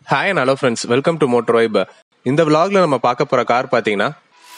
hi and hello friends welcome to motor vibe இந்த vlogல நம்ம பார்க்க போற கார் பார்த்தீங்கன்னா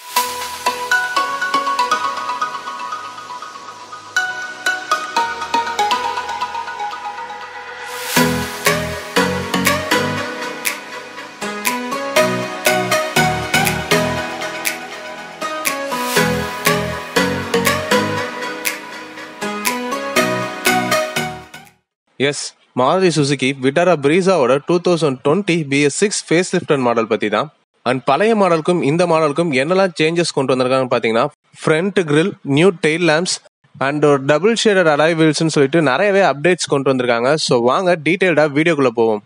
எஸ் மாருதி சுசுகி விட்டாரா பிரீசாவோட two thousand twenty BS six face lifted model பத்தி தான் அண்ட் பழைய மாடலுக்கும் இந்த மாடலுக்கும் என்னெல்லாம் சேஞ்சஸ் கொண்டு வந்திருக்காங்கன்னு பார்த்தீங்கன்னா front grill new tail lamps and ஒரு டபுள் ஷேடட் அலாய் வீல்ஸ்னு சொல்லிட்டு நிறையவே அப்டேட்ஸ் கொண்டு வந்திருக்காங்க ஸோ வாங்க டீட்டெயில்டாக வீடியோக்குள்ள போவோம்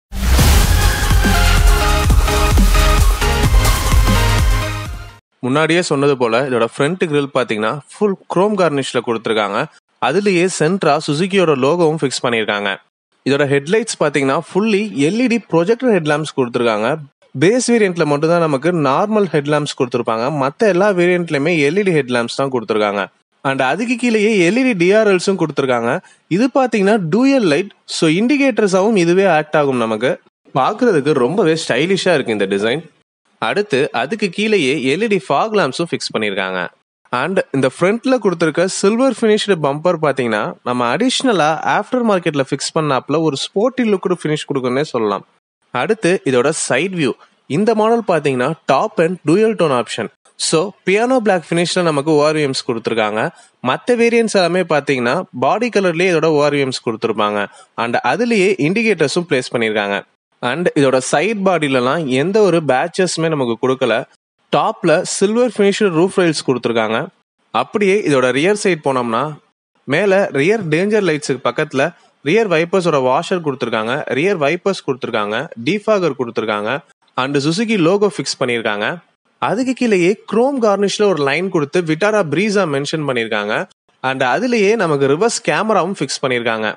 முன்னாடியே சொன்னது போல இதோட ஃப்ரண்ட் கிரில் பார்த்தீங்கன்னா ஃபுல் குரோம் கார்னிஷ்ல கொடுத்துருக்காங்க அதுலயே சென்ட்ரா சுசுகியோட லோகோவும் ஃபிக்ஸ் பண்ணியிருக்காங்க இதோட ஹெட்லைட்ஸ் பார்த்தீங்கன்னா ஃபுல்லி எல்இடி ப்ரொஜெக்டர் ஹெட்லாம்ப்ஸ் கொடுத்துருக்காங்க பேஸ் வேரியண்ட்ல மட்டும் தான் நமக்கு நார்மல் ஹெட்லாம்ப்ஸ் கொடுத்துருப்பாங்க மற்ற எல்லா வேரியண்ட்லயுமே எல்இடி ஹெட்லாம்ப்ஸ் தான் கொடுத்துருக்காங்க அண்ட் அதுக்கு கீழேயே எல்இடி டிஆர்எல்ஸும் கொடுத்துருக்காங்க இது பார்த்தீங்கன்னா டூயல் லைட் ஸோ இண்டிகேட்டர்ஸாகவும் இதுவே ஆக்ட் ஆகும் நமக்கு பார்க்கறதுக்கு ரொம்பவே ஸ்டைலிஷா இருக்கு இந்த டிசைன் அடுத்து அதுக்கு கீழேயே எல்இடி ஃபாக் லேம்ப்ஸும் ஃபிக்ஸ் பண்ணியிருக்காங்க அண்ட் இந்த ஃப்ரண்ட்ல கொடுத்துருக்க சில்வர் ஃபினிஷ்டு பம்பர் பார்த்தீங்கன்னா நம்ம அடிஷ்னலா ஆஃப்டர் மார்க்கெட்ல ஃபிக்ஸ் பண்ணாப்ல ஒரு ஸ்போர்ட்டி லுக்கு ஃபினிஷ் கொடுக்குன்னே சொல்லலாம் அடுத்து இதோட சைட் வியூ இந்த மாடல் பார்த்தீங்கன்னா top and dual tone option so piano black ஃபினிஷ்ல நமக்கு ஓஆர்விஎம்ஸ் கொடுத்துருக்காங்க மற்ற வேரியன்ஸ் எல்லாமே பார்த்தீங்கன்னா பாடி கலர்லேயே இதோட ஓஆர்விஎம்ஸ் கொடுத்துருப்பாங்க அண்ட் அதுலேயே இண்டிகேட்டர்ஸும் பிளேஸ் பண்ணியிருக்காங்க அண்ட் இதோட சைட் பாடியிலலாம் எந்த ஒரு பேட்சஸுமே நமக்கு கொடுக்கல டாப்ல சில்வர் ஃபினிஷ்டு ரூஃப் ரைல்ஸ் கொடுத்துருக்காங்க அப்படியே இதோட ரியர் சைட் போனோம்னா மேலே ரியர் டேஞ்சர் லைட்ஸுக்கு பக்கத்தில் ரியர் வைப்பர்ஸோட வாஷர் கொடுத்துருக்காங்க ரியர் வைப்பர்ஸ் கொடுத்துருக்காங்க டிஃபாகர் கொடுத்துருக்காங்க அண்ட் சுசுகி லோகோ ஃபிக்ஸ் பண்ணியிருக்காங்க அதுக்கு கீழேயே குரோம் கார்னிஷ்ல ஒரு லைன் கொடுத்து விட்டாரா பிரீஸா மென்ஷன் பண்ணியிருக்காங்க அண்ட் அதுலேயே நமக்கு ரிவர்ஸ் கேமராவும் ஃபிக்ஸ் பண்ணியிருக்காங்க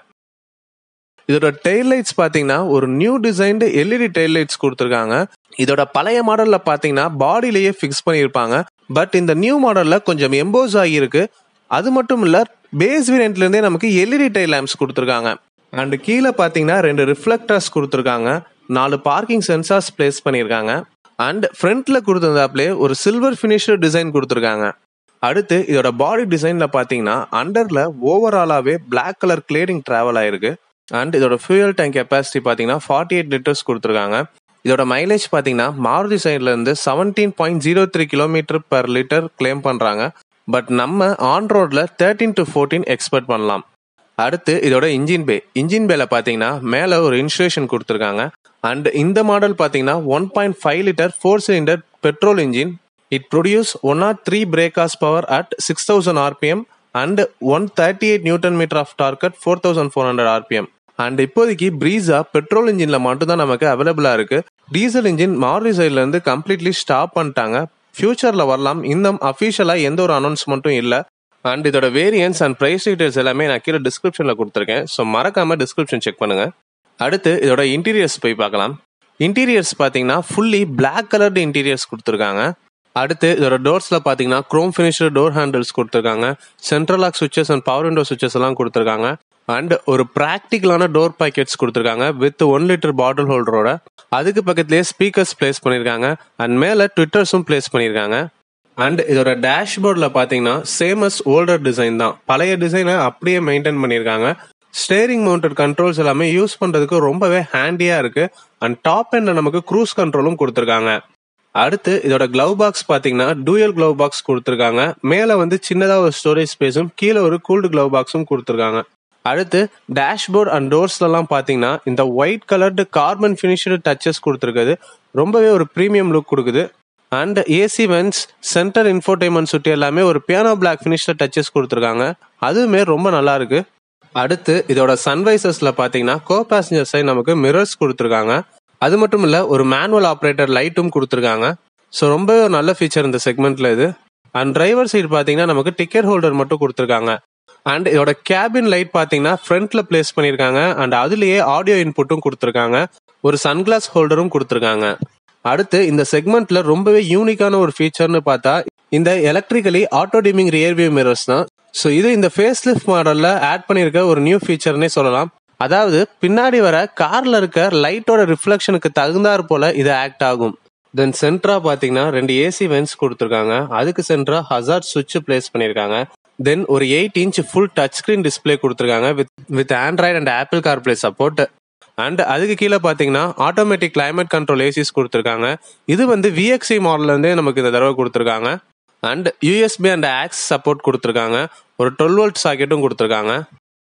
இதோட டெயில் லைட்ஸ் பார்த்தீங்கன்னா ஒரு new designed LED tail lights கொடுத்துருக்காங்க இதோட பழைய மாடல்ல பார்த்தீங்கன்னா பாடியிலேயே ஃபிக்ஸ் பண்ணியிருப்பாங்க பட் இந்த நியூ மாடல்ல கொஞ்சம் எம்போஸ் ஆகியிருக்கு அது மட்டும் இல்ல பேஸ் வேரியன்ட்ல இருந்தே நமக்கு எல்இடி டெயில் லேம்ப்ஸ் கொடுத்துருக்காங்க அண்ட் கீழே பார்த்தீங்கன்னா ரெண்டு ரிஃப்ளெக்டர்ஸ் கொடுத்துருக்காங்க நாலு பார்க்கிங் சென்சார்ஸ் பிளேஸ் பண்ணியிருக்காங்க அண்ட் ஃப்ரண்ட்ல கொடுத்துருந்தாப்லே ஒரு சில்வர் ஃபினிஷ்டு டிசைன் கொடுத்துருக்காங்க அடுத்து இதோட பாடி டிசைன்ல பார்த்தீங்கன்னா அண்டர்ல ஓவராலாவே பிளாக் கலர் கிளேடிங் டிராவல் ஆயிருக்கு அண்ட் இதோட ஃபியூயல் டேங்க் கெப்பாசிட்டி பார்த்தீங்கன்னா ஃபார்ட்டி எயிட் லிட்டர்ஸ் கொடுத்துருக்காங்க இதோட மைலேஜ் பார்த்தீங்கன்னா மாருதி சைட்ல இருந்து seventeen point zero three kilometre per litre claim பண்றாங்க பட் நம்ம ஆன் ரோட்ல தேர்ட்டீன் டு ஃபோர்டீன் எக்ஸ்பெக்ட் பண்ணலாம் அடுத்து இதோட இன்ஜின் பே இன்ஜின் பேல பார்த்தீங்கன்னா மேலே ஒரு இன்சுலேஷன் கொடுத்துருக்காங்க அண்ட் இந்த மாடல் பார்த்தீங்கன்னா one point five litre four cylinder petrol engine it produce one or three brake horse power at six thousand RPM and one thirty eight newton metre of torque at four thousand four hundred RPM and இப்போதைக்கு Brezza petrol இன்ஜின்ல மட்டும் தான் நமக்கு அவைலபிளா இருக்கு diesel engine Maruti சைட்ல இருந்து completely stop பண்ணிட்டாங்க ஃபியூச்சர்ல வரலாம் இன்னும் அஃபிஷியலா எந்த ஒரு அனௌன்ஸ்மெண்ட்டும் இல்ல அண்ட் இதோட வேரியன்ஸ் அண்ட் பிரைஸ் டீடைல்ஸ் எல்லாமே நான் கீழே டிஸ்கிரிப்ஷன்ல கொடுத்துருக்கேன் ஸோ மறக்காம டிஸ்கிரிப்ஷன் செக் பண்ணுங்க அடுத்து இதோட இன்டீரியர்ஸ் போய் பார்க்கலாம் இன்டீரியர்ஸ் பார்த்தீங்கன்னா ஃபுல்லி பிளாக் கலர்டு இன்டீரியர்ஸ் கொடுத்துருக்காங்க அடுத்து இதோட டோர்ஸ்ல பாத்தீங்கன்னா குரோம் ஃபினிஷ்டு டோர் ஹேண்டில்ஸ் கொடுத்துருக்காங்க central lock switches and power window switches எல்லாம் கொடுத்துருக்காங்க அண்ட் ஒரு ப்ராக்டிக்கலான டோர் பேக்கெட்ஸ் கொடுத்துருக்காங்க வித் ஒன் லிட்டர் பாட்டில் ஹோல்டரோட அதுக்கு பக்கத்துலேயே ஸ்பீக்கர்ஸ் பிளேஸ் பண்ணியிருக்காங்க அண்ட் மேலே ட்விட்டர்ஸும் பிளேஸ் பண்ணியிருக்காங்க அண்ட் இதோட டேஷ்போர்டில் பார்த்தீங்கன்னா சேமஸ் ஓல்டர் டிசைன் தான் பழைய டிசைனை அப்படியே மெயின்டைன் பண்ணியிருக்காங்க ஸ்டேரிங் மவுண்டட் கண்ட்ரோல்ஸ் எல்லாமே யூஸ் பண்ணுறதுக்கு ரொம்பவே ஹேண்டியாக இருக்கு அண்ட் டாப் எண்ட்ல நமக்கு க்ரூஸ் கண்ட்ரோலும் கொடுத்துருக்காங்க அடுத்து இதோட க்ளவ் பாக்ஸ் பாத்தீங்கன்னா டூயல் க்ளவ் பாக்ஸ் கொடுத்துருக்காங்க மேல வந்து சின்னதா ஒரு ஸ்டோரேஜ் ஸ்பேஸும் கீழே ஒரு கூல்டு க்ளவ் பாக்ஸும் கொடுத்துருக்காங்க அடுத்து டேஷ்போர்ட் அண்ட் டோர்ஸ்ல எல்லாம் பாத்தீங்கன்னா இந்த white coloured carbon finished touches கொடுத்துருக்குது ரொம்பவே ஒரு ப்ரீமியம் லுக் கொடுக்குது and AC vents centre infotainment சுட்டி எல்லாமே ஒரு பியானோ பிளாக் ஃபினிஷ்ல டச்சஸ் கொடுத்துருக்காங்க அதுவுமே ரொம்ப நல்லா இருக்கு அடுத்து இதோட சன்வைசர்ஸ்ல பாத்தீங்கன்னா கோ பேசஞ்சர் சைட் நமக்கு மிரர்ஸ் கொடுத்துருக்காங்க அது மட்டும் இல்ல ஒரு மேனுவல் ஆப்ரேட்டர் லைட்டும் கொடுத்துருக்காங்க ஸோ ரொம்பவே ஒரு நல்ல ஃபீச்சர் இந்த செக்மெண்ட்ல இது அண்ட் டிரைவர் சைடு பாத்தீங்கன்னா நமக்கு டிக்கெட் ஹோல்டர் மட்டும் கொடுத்துருக்காங்க அண்ட் இதோட கேபின் லைட் பாத்தீங்கன்னா ஃப்ரண்ட்ல பிளேஸ் பண்ணிருக்காங்க அண்ட் அதுலயே ஆடியோ இன்புட்டும் கொடுத்துருக்காங்க ஒரு சன்கிளாஸ் ஹோல்டரும் கொடுத்துருக்காங்க அடுத்து இந்த செக்மெண்ட்ல ரொம்பவே யூனிக்கான ஒரு ஃபீச்சர்னு பார்த்தா இந்த electrically auto dimming rear view mirrors தான் ஸோ இது இந்த ஃபேஸ் லிஃப்ட் மாடல்ல ஆட் பண்ணியிருக்க ஒரு நியூ ஃபீச்சர்னே சொல்லலாம் அதாவது பின்னாடி வர கார்ல இருக்க லைட்டோட ரிஃப்ளெக்ஷனுக்கு தகுந்தாற் போல இது ஆக்ட் ஆகும் தென் சென்ட்ரா பாத்தீங்கன்னா ரெண்டு ஏசி வென்ஸ் கொடுத்துருக்காங்க அதுக்கு சென்ட்ரா ஹசார்ட் சுவிட்ச் பிளேஸ் பண்ணிருக்காங்க தென் ஒரு eight inch full touch screen display கொடுத்துருக்காங்க with with Android and Apple CarPlay support and அதுக்கு கீழே பார்த்தீங்கன்னா ஆட்டோமேட்டிக் கிளைமேட் கண்ட்ரோல் ஏசிஸ் கொடுத்துருக்காங்க இது வந்து விஎக்சி மாடல்லேருந்தே நமக்கு இந்த தடவை கொடுத்துருக்காங்க and USB and aux support கொடுத்துருக்காங்க ஒரு டுவெல் வோல்ட் சாக்கெட்டும் கொடுத்துருக்காங்க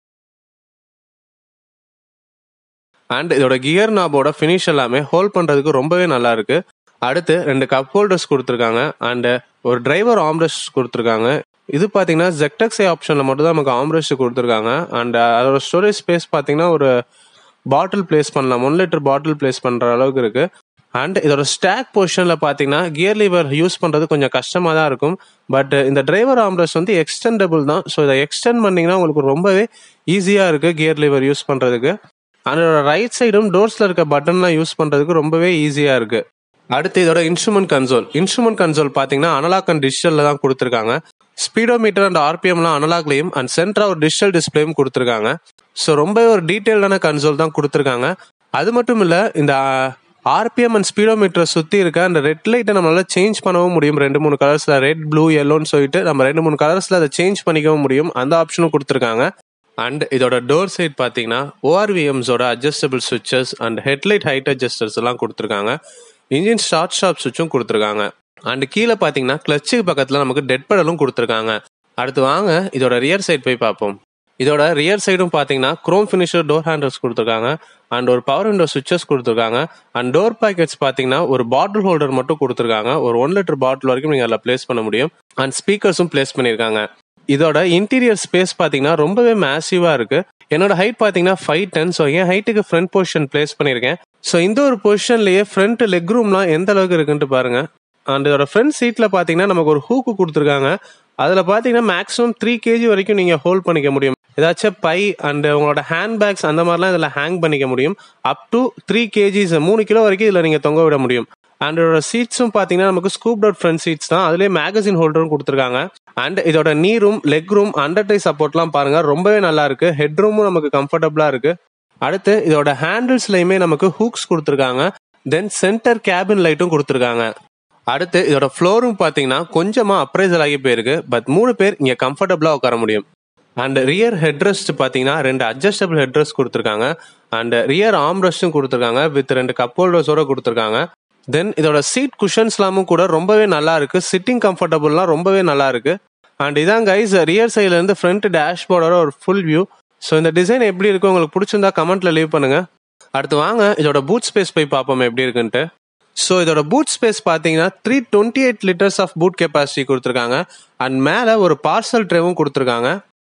அண்ட் இதோட கியர் நாபோட ஃபினிஷ் எல்லாமே ஹோல்ட் பண்ணுறதுக்கு ரொம்பவே நல்லா இருக்கு அடுத்து ரெண்டு கப் ஹோல்டர்ஸ் கொடுத்துருக்காங்க அண்ட் ஒரு டிரைவர் ஆம்ரெஸ்ட் கொடுத்துருக்காங்க இது பார்த்தீங்கன்னா ஜெக்டக்ஸே ஆப்ஷனில் மட்டும் தான் நமக்கு ஆம்ரெஸ்ட் கொடுத்துருக்காங்க அண்ட் அதோட ஸ்டோரேஜ் ஸ்பேஸ் பார்த்தீங்கன்னா ஒரு பாட்டில் பிளேஸ் பண்ணலாம் ஒன் லிட்டர் பாட்டில் பிளேஸ் பண்ணுற அளவுக்கு இருக்கு அண்ட் இதோட ஸ்டாக் பொசிஷனில் பார்த்தீங்கன்னா கியர் லீவர் யூஸ் பண்ணுறது கொஞ்சம் கஷ்டமாக தான் இருக்கும் பட் இந்த டிரைவர் ஆம்ரஸ் வந்து எக்ஸ்டெண்டபிள் தான் ஸோ இதை எக்ஸ்டெண்ட் பண்ணிங்கன்னா உங்களுக்கு ரொம்பவே ஈஸியாக இருக்குது கியர் லீவர் யூஸ் பண்ணுறதுக்கு அதோட ரைட் சைடும் டோர்ஸில் இருக்க பட்டன்லாம் யூஸ் பண்ணுறதுக்கு ரொம்பவே ஈஸியாக இருக்குது அடுத்து இதோட இன்ஸ்ட்ருமெண்ட் கன்சோல் இன்ஸ்ட்ருமெண்ட் கன்சோல் பார்த்தீங்கன்னா அனலாக் அண்ட் டிஜிட்டலில் தான் கொடுத்துருக்காங்க ஸ்பீடோமீட்டர் அண்ட் ஆர்பிஎம்லாம் அனலாக்லையும் அண்ட் சென்ட்ரா ஒரு டிஜிட்டல் டிஸ்பிளேயும் கொடுத்துருக்காங்க ஸோ ரொம்பவே ஒரு டீட்டெயில்டான கன்சோல் தான் கொடுத்துருக்காங்க அது மட்டும் இல்லை இந்த ஆர்பிஎம் அண்ட் ஸ்பீடோமீட்டரை சுற்றி இருக்க அந்த ரெட் லைட்டை நம்மளால சேஞ்ச் பண்ணவும் முடியும் ரெண்டு மூணு கலர்ஸில் ரெட் ப்ளூ எல்லோன்னு சொல்லிட்டு நம்ம ரெண்டு மூணு கலர்ஸில் அதை சேஞ்ச் பண்ணிக்கவும் முடியும் அந்த ஆப்ஷனும் கொடுத்துருக்காங்க அண்ட் இதோட டோர் சைட் பார்த்தீங்கன்னா ஓஆர்விஎம்ஸோட adjustable switches and headlight height adjusters எல்லாம் கொடுத்துருக்காங்க இன்ஜின் ஸ்டார்ட் ஸ்டாப் சுவிட்சும் கொடுத்துருக்காங்க அண்ட் கீழே பார்த்தீங்கன்னா கிளச்சுக்கு பக்கத்தில் நமக்கு டெட் பெடலும் கொடுத்துருக்காங்க அடுத்து வாங்க இதோட ரியர் சைட் போய் பார்ப்போம் இதோட ரியர் சைடும் பார்த்தீங்கன்னா குரோம் ஃபினிஷர் டோர் ஹேண்டல்ஸ் கொடுத்துருக்காங்க அண்ட் ஒரு பவர் விண்டோ சுவிச்சஸ் கொடுத்துருக்காங்க அண்ட் டோர் பேக்கெட்ஸ் பார்த்தீங்கன்னா ஒரு பாட்டில் ஹோல்டர் மட்டும் கொடுத்துருக்காங்க ஒரு ஒன் லிட்டர் பாட்டில் வரைக்கும் நீங்கள் அதில் பிளேஸ் பண்ண முடியும் அண்ட் ஸ்பீக்கர்ஸும் பிளேஸ் பண்ணியிருக்காங்க இதோட இன்டீரியர் ஸ்பேஸ் பார்த்தீங்கன்னா ரொம்பவே மேசிவா இருக்கு என்னோட ஹைட் பார்த்தீங்கன்னா ஃபைவ் டென் ஸோ என் ஹைட்டுக்கு ஃப்ரண்ட் பொசிஷன் பிளேஸ் பண்ணியிருக்கேன் ஸோ இந்த ஒரு பொசிஷன்லயே ஃப்ரண்ட் லெக் ரூம்லாம் எந்த அளவுக்கு இருக்குன்ட்டு பாருங்க அண்ட் இதோட ஃப்ரண்ட் சீட்ல பார்த்தீங்கன்னா நமக்கு ஒரு ஹூக்கு கொடுத்துருக்காங்க அதில் பார்த்தீங்கன்னா மேக்ஸிமம் த்ரீ கேஜி வரைக்கும் நீங்கள் ஹோல்ட் பண்ணிக்க முடியும் ஏதாச்சும் பை அண்ட் உங்களோட ஹேண்ட் பேக்ஸ் அந்த மாதிரிலாம் இதில் ஹேங் பண்ணிக்க முடியும் அப் டு த்ரீ கேஜிஸ் மூணு கிலோ வரைக்கும் இதில் நீங்கள் தொங்க விட முடியும் அண்ட் இதோட சீட்ஸும் பார்த்தீங்கன்னா நமக்கு ஸ்கூப் டவுட் ஃப்ரண்ட் சீட்ஸ் தான் அதுலேயே மேகசின் ஹோல்டரும் கொடுத்துருக்காங்க அண்ட் இதோட knee room leg room under thigh சப்போர்ட்லாம் பாருங்க ரொம்பவே நல்லா இருக்கு ஹெட் ரூமும் நமக்கு கம்ஃபர்டபுளா இருக்கு அடுத்து இதோட ஹேண்டில்ஸ்லயுமே நமக்கு ஹூக்ஸ் கொடுத்துருக்காங்க தென் சென்டர் கேபின் லைட்டும் கொடுத்துருக்காங்க அடுத்து இதோட ஃப்ளோரும் பார்த்தீங்கன்னா கொஞ்சமா அப்ரைசல் ஆகி போயிருக்கு பட் மூணு பேர் இங்க கம்ஃபர்டபுளா உட்கார முடியும் அண்ட் ரியர் ஹெட்ரெஸ்ட் பார்த்தீங்கன்னா ரெண்டு அட்ஜஸ்டபிள் ஹெட்ரெஸ்ட் கொடுத்துருக்காங்க அண்ட் ரியர் ஆம்ரெஸ்டும் கொடுத்துருக்காங்க வித் ரெண்டு கப் ஹோல்டர்ஸோட கொடுத்துருக்காங்க தென் இதோட சீட் குஷன்ஸ்லாமும் கூட ரொம்பவே நல்லா இருக்கு சிட்டிங் கம்ஃபர்டபுள்லாம் ரொம்பவே நல்லா இருக்கு அண்ட் இதான் கைஸ் ரியர் சைட்ல இருந்து ஃப்ரண்ட் டேஷ்போர்டோட ஒரு ஃபுல் வியூ ஸோ இந்த டிசைன் எப்படி இருக்கு உங்களுக்கு பிடிச்சிருந்தா கமெண்ட்ல லீவ் பண்ணுங்க அடுத்து வாங்க இதோட பூட் ஸ்பேஸ் போய் பார்ப்போம் எப்படி இருக்குன்ட்டு ஸோ இதோட பூட் ஸ்பேஸ் பார்த்தீங்கன்னா three twenty eight litres of boot capacity கொடுத்துருக்காங்க அண்ட் மேலே ஒரு பார்சல் ட்ரேவும் கொடுத்துருக்காங்க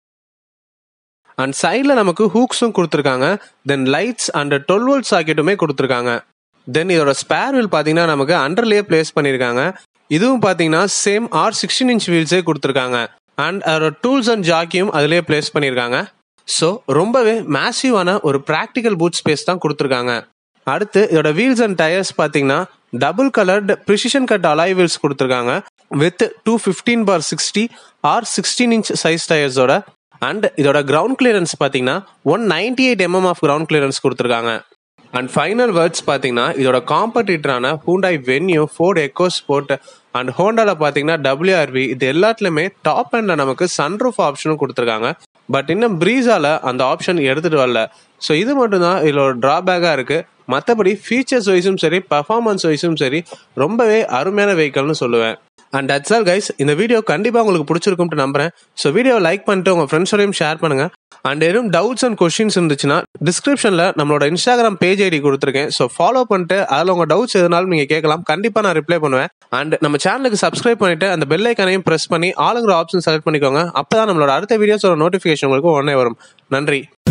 அண்ட் சைடில் நமக்கு ஹூக்ஸும் கொடுத்துருக்காங்க then lights and twelve volt சாக்கெட்டுமே கொடுத்துருக்காங்க தென் இதோட ஸ்பேர் வீல் பார்த்தீங்கன்னா நமக்கு அண்டர்லேயே பிளேஸ் பண்ணியிருக்காங்க இதுவும் பார்த்தீங்கன்னா சேம் ஆர் சிக்ஸ்டீன் இன்ச் வீல்ஸே கொடுத்துருக்காங்க அண்ட் அதோட டூல்ஸ் அண்ட் ஜாக்கியும் அதிலே பிளேஸ் பண்ணியிருக்காங்க ஸோ ரொம்பவே மேசிவான ஒரு ப்ராக்டிக்கல் பூட் ஸ்பேஸ் தான் கொடுத்துருக்காங்க அடுத்து இதோட வீல்ஸ் அண்ட் டயர்ஸ் பார்த்தீங்கன்னா double coloured precision cut alloy wheels கொடுத்துருக்காங்க with two fifteen bar sixty R sixteen inch size டயர்ஸோட அண்ட் இதோட கிரவுண்ட் கிளியரன்ஸ் பார்த்தீங்கன்னா one ninety eight mm of ground clearance கொடுத்துருக்காங்க அண்ட் ஃபைனல் வேர்ட்ஸ் பார்த்தீங்கன்னா இதோட காம்படிட்டரான Hyundai Venue Ford EcoSport and ஹோண்டால பார்த்தீங்கன்னா டபிள்யூஆர்வி இது எல்லாத்துலயுமே டாப் எண்ட்ல நமக்கு சன்ரூஃப் ஆப்ஷனும் கொடுத்துருக்காங்க பட் இன்னும் ப்ரீஸால அந்த ஆப்ஷன் எடுத்துட்டு வரல ஸோ இது மட்டும் தான் இதில் ஒரு டிராபேக்காக இருக்கு மற்றபடி ஃபீச்சர்ஸ் வைஸும் சரி பர்ஃபார்மன்ஸ் வைஸும் சரி ரொம்பவே அருமையான வெஹிக்கல்னு சொல்லுவேன் அண்ட் தட்ஸ் ஆல் கைஸ் இந்த வீடியோ கண்டிப்பாக உங்களுக்கு பிடிச்சிருக்கும்ட்டு நம்புறேன் ஸோ வீடியோ லைக் பண்ணிட்டு உங்கள் ஃப்ரெண்ட்ஸோடையும் ஷேர் பண்ணுங்க அண்ட் எதுவும் டவுட்ஸ் அண்ட் கொஸ்டின்ஸ் இருந்துச்சுன்னா டிஸ்கிரிப்ஷனில் நம்மளோட இன்ஸ்டாகிராம் பேஜ் ஐடி கொடுத்துருக்கேன் ஸோ ஃபாலோ பண்ணிட்டு அதில் உங்கள் டவுட்ஸ் எதுனாலும் நீங்கள் கேட்கலாம் கண்டிப்பாக நான் ரிப்ளை பண்ணுவேன் அண்ட் நம்ம சேனலுக்கு சப்ஸ்கிரைப் பண்ணிட்டு அந்த பெல் ஐக்கனையும் ப்ரெஸ் பண்ணி ஆளுங்கிற ஆப்ஷன் செலக்ட் பண்ணிக்கோங்க அப்போ தான் நம்மளோட அடுத்த வீடியோஸோட நோட்டிஃபிகேஷன் உங்களுக்கு உடனே வரும் நன்றி